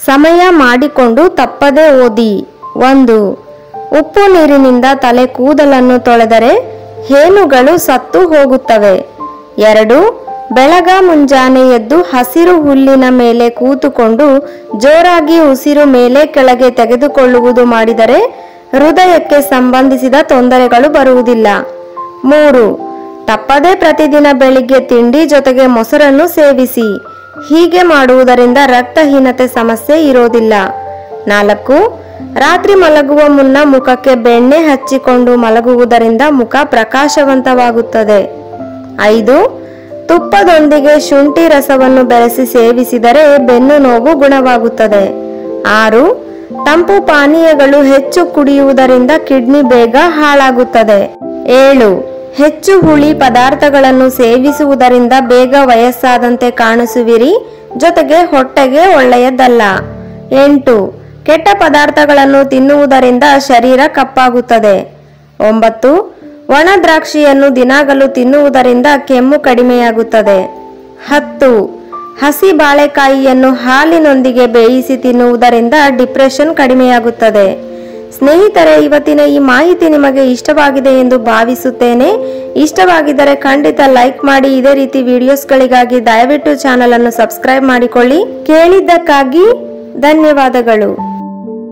ಸಮಯ ಮಾಡಿಕೊಂಡು ತಪ್ಪದೆ ಓದಿ ಒಂದು ಉಪ್ಪು ನೀರಿನಿಂದ ತಲೆ ಕೂದಲನ್ನು ತೊಳೆದರೆ ಹೇನುಗಳು ಸತ್ತು ಹೋಗುತ್ತವೆ ಎರಡು ಬೆಳಗ ಮುಂಜಾನೆ ಎದ್ದು ಹಸಿರು ಹುಲ್ಲಿನ ಮೇಲೆ ಕೂತುಕೊಂಡು ಜೋರಾಗಿ ಉಸಿರು ಮೇಲೆ ಕೆಳಗೆ ತೆಗೆದುಕೊಳ್ಳುವುದು ಮಾಡಿದರೆ ಹೃದಯಕ್ಕೆ ಸಂಬಂಧಿಸಿದ ತೊಂದರೆಗಳು ಬರುವುದಿಲ್ಲ ಮೂರು ತಪ್ಪದೇ ಪ್ರತಿದಿನ ಬೆಳಿಗ್ಗೆ ತಿಂಡಿ ಜೊತೆಗೆ ಮೊಸರನ್ನು ಸೇವಿಸಿ ಹೀಗೆ ಮಾಡುವುದರಿಂದ ರಕ್ತಹೀನತೆ ಸಮಸ್ಯೆ ಇರೋದಿಲ್ಲ ನಾಲ್ಕು ರಾತ್ರಿ ಮಲಗುವ ಮುನ್ನ ಮುಖಕ್ಕೆ ಬೆಣ್ಣೆ ಹಚ್ಚಿಕೊಂಡು ಮಲಗುವುದರಿಂದ ಮುಖ ಪ್ರಕಾಶವಂತವಾಗುತ್ತದೆ ಐದು ತುಪ್ಪದೊಂದಿಗೆ ಶುಂಠಿ ರಸವನ್ನು ಬೆರೆಸಿ ಸೇವಿಸಿದರೆ ಬೆನ್ನು ನೋವು ಗುಣವಾಗುತ್ತದೆ ಆರು ತಂಪು ಪಾನೀಯಗಳು ಹೆಚ್ಚು ಕುಡಿಯುವುದರಿಂದ ಕಿಡ್ನಿ ಬೇಗ ಹಾಳಾಗುತ್ತದೆ ಏಳು ಹೆಚ್ಚು ಹುಳಿ ಪದಾರ್ಥಗಳನ್ನು ಸೇವಿಸುವುದರಿಂದ ಬೇಗ ವಯಸ್ಸಾದಂತೆ ಕಾಣಿಸುವಿರಿ ಜೊತೆಗೆ ಹೊಟ್ಟೆಗೆ ಒಳ್ಳೆಯದಲ್ಲ ಎಂಟು ಕೆಟ್ಟ ಪದಾರ್ಥಗಳನ್ನು ತಿನ್ನುವುದರಿಂದ ಶರೀರ ಕಪ್ಪಾಗುತ್ತದೆ ಒಂಬತ್ತು ಒಣ ದ್ರಾಕ್ಷಿಯನ್ನು ದಿನಾಗಲೂ ತಿನ್ನುವುದರಿಂದ ಕೆಮ್ಮು ಕಡಿಮೆಯಾಗುತ್ತದೆ ಹತ್ತು ಹಸಿ ಬಾಳೆಕಾಯಿಯನ್ನು ಹಾಲಿನೊಂದಿಗೆ ಬೇಯಿಸಿ ತಿನ್ನುವುದರಿಂದ ಡಿಪ್ರೆಷನ್ ಕಡಿಮೆಯಾಗುತ್ತದೆ ಸ್ನೇಹಿತರೆ ಇವತ್ತಿನ ಈ ಮಾಹಿತಿ ನಿಮಗೆ ಇಷ್ಟವಾಗಿದೆ ಎಂದು ಭಾವಿಸುತ್ತೇನೆ ಇಷ್ಟವಾಗಿದ್ದರೆ ಖಂಡಿತ ಲೈಕ್ ಮಾಡಿ ಇದೇ ರೀತಿ ವಿಡಿಯೋಸ್ಗಳಿಗಾಗಿ ದಯವಿಟ್ಟು ಚಾನಲ್ ಅನ್ನು ಸಬ್ಸ್ಕ್ರೈಬ್ ಮಾಡಿಕೊಳ್ಳಿ ಕೇಳಿದ್ದಕ್ಕಾಗಿ ಧನ್ಯವಾದಗಳು